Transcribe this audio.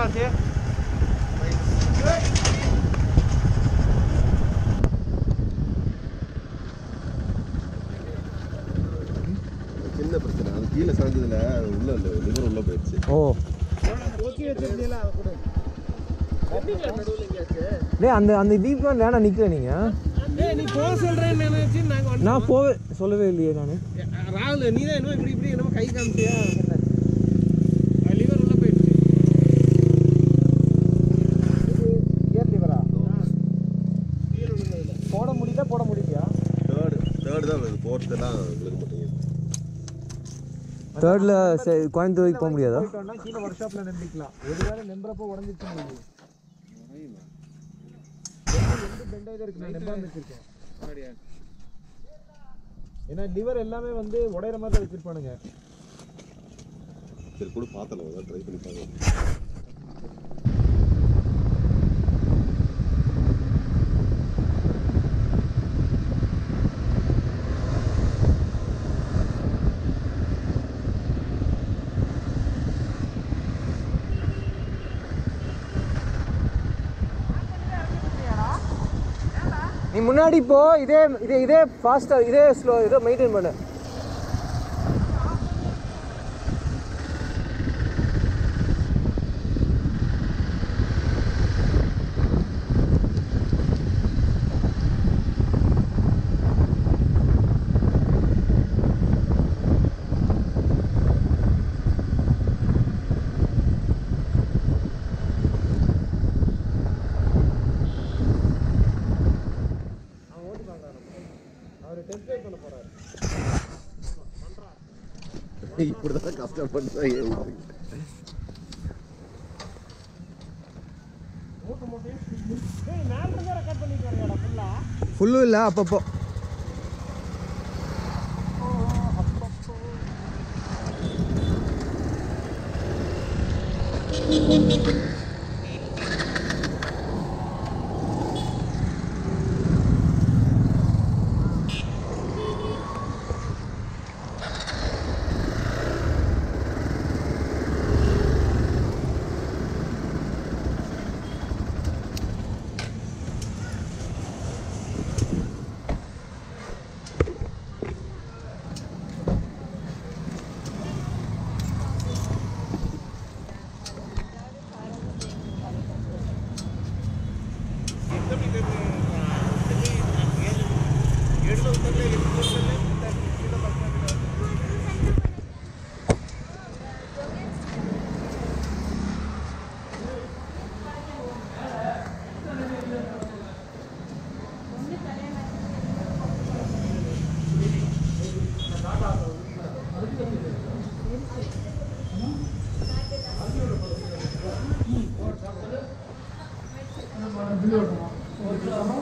ஆச்சு சின்ன பிரச்சனை அது கீழே சாஞ்சதுல உள்ள இல்லை லிவர் உள்ள போயிடுச்சு ஓ டேய் அந்த அந்த வீக் வேணா நிற்கல நீங்கள் ஏய் நீ போக சொல்றேன்னு நினைச்சு நாங்க வந்து நான் போவே சொல்லவே இல்லையே நான் ராகுல் நீ தான் என்னமோ இப்படி இப்படி என்னமோ கை காமிச்சியா லிவர் உள்ள போயிடுச்சு கியர் லிவரா போட முடியுதா போட முடியலையா தேர்டு தேர்டு தான் வருது ஃபோர்த்தெல்லாம் உங்களுக்கு மாட்டேங்குது தேர்டில் கோயம்புத்தூருக்கு போக முடியாதா போயிட்டோம்னா கீழே ஒர்க் ஷாப்ல நின்றுக்கலாம் ஒருவேளை நம்புறப்போ உடஞ்சிச்சு முடியும் எந்த பெண்டாயில இருக்கு நான் நெம்பாம வச்சிருக்கேன் ஏன்னா லிவர் எல்லாமே வந்து உடையிற மாதிரி தான் வச்சிருப்பானுங்க சரி கூட பார்த்தலாம் ட்ரை பண்ணி பார்க்கலாம் நீ முன்னாடி போ இதே இதே இதே ஃபாஸ்ட்டாக இதே ஸ்லோ இதே மெயின்டைன் பண்ணு அவர் டெஸ்ட் ட்ரைவ் பண்ண போறாரு இப்படி தான் கஷ்டப்பட்டு தான் ஏன் மூட்டு மூட்டையும் ஏய் மேல இருந்து ரெக்கார்ட் பண்ணிட்டு வரையாடா ஃபுல்லா ஃபுல்லும் இல்லை அப்பப்போ ஒரு